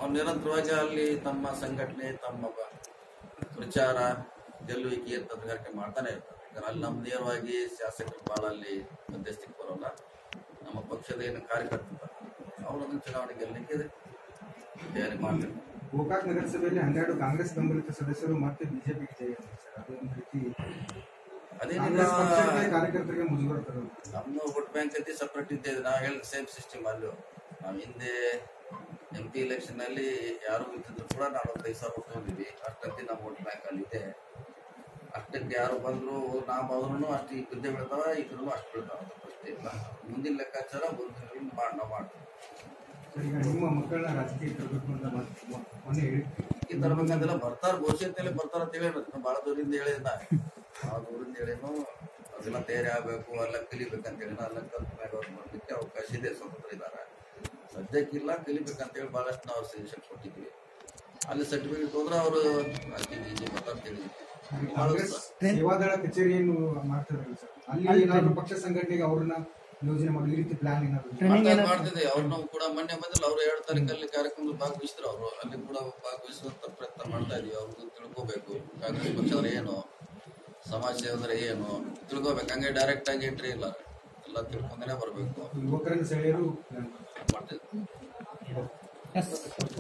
ಅವ್ರು ನಿರಂತರವಾಗಿ ಅಲ್ಲಿ ತಮ್ಮ ಸಂಘಟನೆ ತಮ್ಮ ಬ- ಪ್ರಚಾರ ಗೆಲ್ಲುವಿಕೆ ತಂತ್ರಗಾರಿಕೆ ಮಾಡ್ತಾನೆ ಇರ್ತಾರೆ ಯಾಕಂದ್ರೆ ಅಲ್ಲಿ ನಮ್ಮ ನೇರವಾಗಿ ಶಾಸಕರು ಭಾಳ ಅಲ್ಲಿ ಮಧ್ಯಸ್ಥಿಕೆ ಬರೋಲ್ಲ ನಮ್ಮ ಪಕ್ಷದ ಏನು ಕಾರ್ಯಕರ್ತರು ಅವರನ್ನು ಚುನಾವಣೆ ಗೆಲ್ಲಲಿಕ್ಕೆ ತಯಾರಿ ಮಾಡ್ತಾರೆ ಗೋಕಾಕ್ ನಗರಸಭೆಯಲ್ಲಿ ಹನ್ನೆರಡು ಕಾಂಗ್ರೆಸ್ ಬೆಂಬಲಿತ ಸದಸ್ಯರು ಮತ್ತೆ ಬಿಜೆಪಿಗೆ ಜಯ ಅಂದ್ರು ಸರ್ ಅದು ಒಂದು ರೀತಿ ಕಾಂಗ್ರೆಸ್ ಪಕ್ಷಕ್ಕೆ ಅದೇನಿಲ್ಲ ಕಾರ್ಯಕರ್ತರಿಗೆ ಮುಜುಗರ ತರೋದು ನಮ್ಮ ವೋಟ್ ಬ್ಯಾಂಕ್ ಐತಿ ಸಪ್ರೇಟ್ ಇದ್ದೆ ನಾವು ಹೇಳಿದ ಸೇಮ್ ಸಿಸ್ಟಮ್ ಅಲ್ಲೂ ನಾವು ಹಿಂದೆ ಎಂ ಪಿ ಎಲೆಕ್ಷನ್ ಅಲ್ಲಿ ಯಾರು ಇದ್ದಿದ್ರು ಕೂಡ ನಾವು ಒಂದು ಐದು ಸಾವಿರ ತಗೊಂಡಿದ್ವಿ ಅಷ್ಟಂತೆ ನಮ್ಮ ವೋಟ್ ಬ್ಯಾಂಕ್ ಅಲ್ಲಿ ಇದೆ ಅಷ್ಟಕ್ಕೆ ಯಾರು ಬಂದ್ರು ನಾವು ಹೋದ್ರು ಅಷ್ಟು ಈ ಬಿದ್ದೆ ಬೀಳ್ತಾವ ಇದ್ರು ಅಷ್ಟು ಬೀಳ್ತಾವ ಅಂತ ಪ್ರಶ್ನೆ ಇಲ್ಲ ಮುಂದಿನ ಲೆಕ್ಕಾಚಾರ ಮುಂದಿನ ಮಾಡಿ ನಾವು ಮಾಡ್ತೀವಿ ಸರ್ ಈಗ ನಿಮ್ಮ ಮಕ್ಕಳನ್ನ ರಾಜಕೀಯ ತರಬೇಕು ಅಂತ ಮತ್- ಮೊ- ಮೊನ್ನೆ ಹೇಳಿದ್ವಿ ಈ ತರಬೇಕಂತೆಲ್ಲ ಬರ್ತಾರ ಭವಿಷ್ಯದಲ್ಲಿ ಬರ್ತಾರ ಅಂತ ಹೇಳಿದ್ರು ಭಾಳ ದೂರಿಂದ ಹೇಳಿದ ಭಾಳ ದೂರಿಂದ ಹೇಳಿನು ಅದೆಲ್ಲ ತಯಾರಿ ಆಗ್ಬೇಕು ಎಲ್ಲ ಕಲಿಬೇಕಂತ ಹೇಳಿ ಎಲ್ಲ ಕಲ್ಪನೆಗೆ ಅವ್ರು ಬರ್ಲಿಕ್ಕೆ ಅವಕಾಶ ಇದೆ ಸ್ವತಂತ್ರ ಇದ್ದಾರೆ ಸದ್ಯಕ್ಕಿಲ್ಲ ಕಲಿಬೇಕಂತ ಹೇಳಿ ಭಾಳಷ್ಟು ನಾವು ಸಜೆಷನ್ ಕೊಟ್ಟಿದ್ವಿ ಅಲ್ಲಿ ಸರ್ಟಿಫಿಕೇಟ್ ಹೋದ್ರೆ ಅವರು ಅಲ್ಲಿ ಇಲ್ಲಿ ಅಂತ ಹೇಳಿದ್ವಿ ಕಾಂಗ್ರೆಸ್ ಸೇವಾದಳ ಕಚೇರಿಯನ್ನು ಮಾಡ್ತಿದ್ರಲ್ಲ ಸರ್ ಅಲ್ಲಿ ಏನಾದ್ರು ಪಕ್ಷ ಸಂಘಟನೆಗೆ ಅವ್ರನ್ನ ಯೋಜನೆ ಮಾಡಿ ಈ ರೀತಿ ಪ್ಲಾನ್ ಏನಾದ್ರು ಮಾಡ್ತಾ- ಮಾಡ್ತಿದ್ದೆ ಅವ್ರನ್ನ ಕೂಡ ಮೊನ್ನೆ ಬಂದಿಲ್ಲ ಅವ್ರು ಎರಡು ತಾರೀಕಲ್ಲಿ ಕಾರ್ಯಕ್ರಮದಲ್ಲಿ ಭಾಗವಹಿಸಿದ್ರು ಅವರು ಅಲ್ಲಿ ಕೂಡ ಭಾಗವಹಿಸುವಂತ ಪ್ರಯತ್ನ ಮಾಡ್ತಾ ಇದೀವಿ ಅವ್ರದ್ದು ತಿಳ್ಕೋಬೇಕು ಕಾಂಗ್ರೆಸ್ ಪಕ್ಷ ಅಂದ್ರೆ ಏನು ಸಮಾಜ ಸೇವೆ ಅಂದ್ರೆ ಏನು ತಿಳ್ಕೋಬೇಕು ಹಂಗೆ ಡೈರೆಕ್ಟ್ ಆಗಿ ಎಂಟ್ರಿ ಇಲ್ಲ ಎಲ್ಲ ತಿಳ್ಕೊಂಡೇ ಬರಬೇಕು ಯುವಕರನ್ನು ಸೆಳೆಯಲು ಮಾಡ್ತಿದ್ವಿ